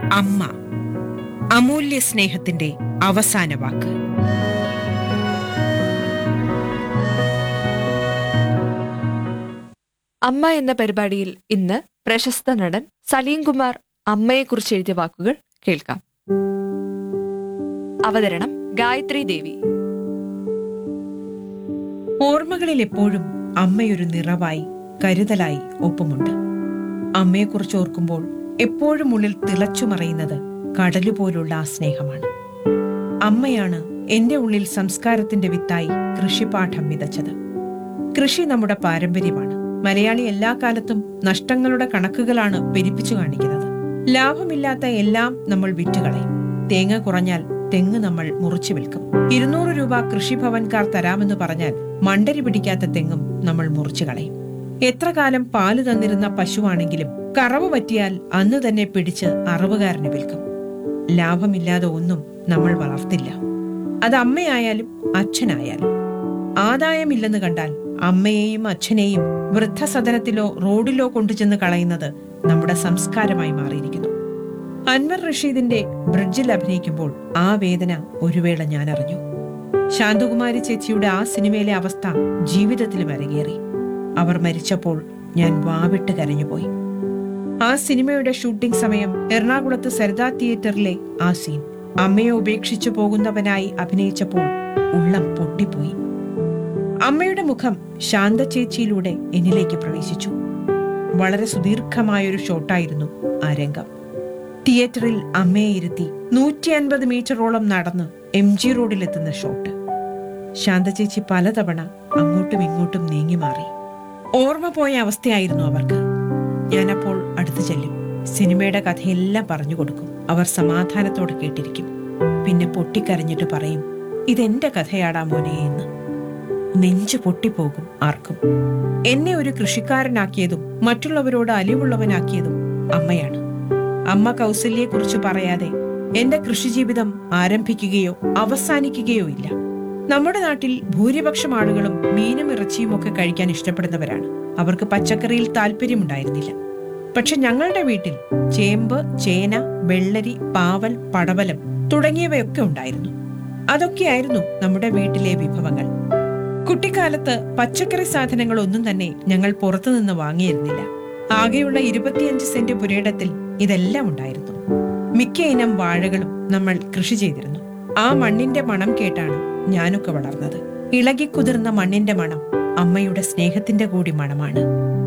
അമ്മ അമൂല്യ സ്നേഹത്തിന്റെ അവസാന വാക്ക് അമ്മ എന്ന പരിപാടിയിൽ ഇന്ന് പ്രശസ്ത നടൻ സലീം കുമാർ അമ്മയെക്കുറിച്ച് എഴുതിയ വാക്കുകൾ കേൾക്കാം അവതരണം ഗായത്രി ദേവി ഓർമ്മകളിൽ എപ്പോഴും അമ്മയൊരു നിറവായി കരുതലായി ഒപ്പമുണ്ട് അമ്മയെക്കുറിച്ച് ഓർക്കുമ്പോൾ എപ്പോഴും ഉള്ളിൽ തിളച്ചുമറയുന്നത് കടലുപോലുള്ള ആ സ്നേഹമാണ് അമ്മയാണ് എന്റെ ഉള്ളിൽ സംസ്കാരത്തിന്റെ വിത്തായി കൃഷിപാഠം വിതച്ചത് കൃഷി നമ്മുടെ പാരമ്പര്യമാണ് മലയാളി എല്ലാ കാലത്തും നഷ്ടങ്ങളുടെ കണക്കുകളാണ് പെരിപ്പിച്ചു കാണിക്കുന്നത് ലാഭമില്ലാത്ത എല്ലാം നമ്മൾ വിറ്റുകളയും തേങ്ങ കുറഞ്ഞാൽ തെങ്ങ് നമ്മൾ മുറിച്ചു വിൽക്കും ഇരുന്നൂറ് രൂപ കൃഷിഭവൻകാർ തരാമെന്ന് പറഞ്ഞാൽ മണ്ടരി പിടിക്കാത്ത തെങ്ങും നമ്മൾ മുറിച്ചു കളയും എത്ര കാലം പാല് തന്നിരുന്ന പശുവാണെങ്കിലും കറവ് പറ്റിയാൽ അന്ന് തന്നെ പിടിച്ച് അറവുകാരന് വിൽക്കും ലാഭമില്ലാതെ ഒന്നും നമ്മൾ വളർത്തില്ല അത് അമ്മയായാലും അച്ഛനായാലും ആദായമില്ലെന്ന് കണ്ടാൽ അമ്മയെയും അച്ഛനെയും വൃദ്ധസദനത്തിലോ റോഡിലോ കൊണ്ടുചെന്ന് കളയുന്നത് നമ്മുടെ സംസ്കാരമായി മാറിയിരിക്കുന്നു അൻവർ റഷീദിന്റെ ബ്രിഡ്ജിൽ അഭിനയിക്കുമ്പോൾ ആ വേദന ഒരു വേള ഞാൻ അറിഞ്ഞു ശാന്തകുമാരി ചേച്ചിയുടെ ആ സിനിമയിലെ അവസ്ഥ ജീവിതത്തിലും അരങ്ങേറി അവർ മരിച്ചപ്പോൾ ഞാൻ വാവിട്ട് കരഞ്ഞുപോയി ആ സിനിമയുടെ ഷൂട്ടിംഗ് സമയം എറണാകുളത്ത് സരിത തിയേറ്ററിലെ ആ സീൻ അമ്മയെ ഉപേക്ഷിച്ചു പോകുന്നവനായി അഭിനയിച്ചപ്പോൾ ഉള്ളം പൊട്ടിപ്പോയി അമ്മയുടെ മുഖം ശാന്ത ചേച്ചിയിലൂടെ എന്നിലേക്ക് പ്രവേശിച്ചു വളരെ സുദീർഘമായൊരു ഷോട്ടായിരുന്നു ആ രംഗം തിയേറ്ററിൽ അമ്മയെ ഇരുത്തി നൂറ്റി അൻപത് മീറ്ററോളം നടന്ന് എം ജി റോഡിലെത്തുന്ന ഷോട്ട് ശാന്ത ചേച്ചി പലതവണ അങ്ങോട്ടും ഇങ്ങോട്ടും നീങ്ങി മാറി ഓർമ്മ പോയ അവസ്ഥയായിരുന്നു അവർക്ക് ഞാനപ്പോൾ അടുത്തു ചെല്ലും സിനിമയുടെ കഥയെല്ലാം പറഞ്ഞു കൊടുക്കും അവർ സമാധാനത്തോടെ കേട്ടിരിക്കും പിന്നെ പൊട്ടിക്കരഞ്ഞിട്ട് പറയും ഇതെന്റെ കഥയാടാ മോനെ എന്ന് നെഞ്ചു പൊട്ടിപ്പോകും ആർക്കും എന്നെ ഒരു കൃഷിക്കാരനാക്കിയതും മറ്റുള്ളവരോട് അലിവുള്ളവനാക്കിയതും അമ്മയാണ് അമ്മ കൗസല്യെക്കുറിച്ച് പറയാതെ എന്റെ കൃഷിജീവിതം ആരംഭിക്കുകയോ അവസാനിക്കുകയോ ഇല്ല നമ്മുടെ നാട്ടിൽ ഭൂരിപക്ഷം ആളുകളും മീനും ഇറച്ചിയും ഒക്കെ കഴിക്കാൻ ഇഷ്ടപ്പെടുന്നവരാണ് അവർക്ക് പച്ചക്കറിയിൽ താല്പര്യമുണ്ടായിരുന്നില്ല പക്ഷെ ഞങ്ങളുടെ വീട്ടിൽ ചേമ്പ് ചേന വെള്ളരി പാവൽ പടവലം തുടങ്ങിയവയൊക്കെ ഉണ്ടായിരുന്നു അതൊക്കെയായിരുന്നു നമ്മുടെ വീട്ടിലെ വിഭവങ്ങൾ കുട്ടിക്കാലത്ത് പച്ചക്കറി സാധനങ്ങൾ ഒന്നും തന്നെ ഞങ്ങൾ പുറത്തുനിന്ന് വാങ്ങിയിരുന്നില്ല ആകെയുള്ള ഇരുപത്തിയഞ്ച് സെന്റ് പുരയിടത്തിൽ ഇതെല്ലാം ഉണ്ടായിരുന്നു മിക്ക ഇനം വാഴകളും നമ്മൾ കൃഷി ചെയ്തിരുന്നു ആ മണ്ണിന്റെ മണം കേട്ടാണ് ഞാനൊക്കെ വളർന്നത് ഇളകിക്കുതിർന്ന മണ്ണിന്റെ മണം അമ്മയുടെ സ്നേഹത്തിന്റെ കൂടി മണമാണ്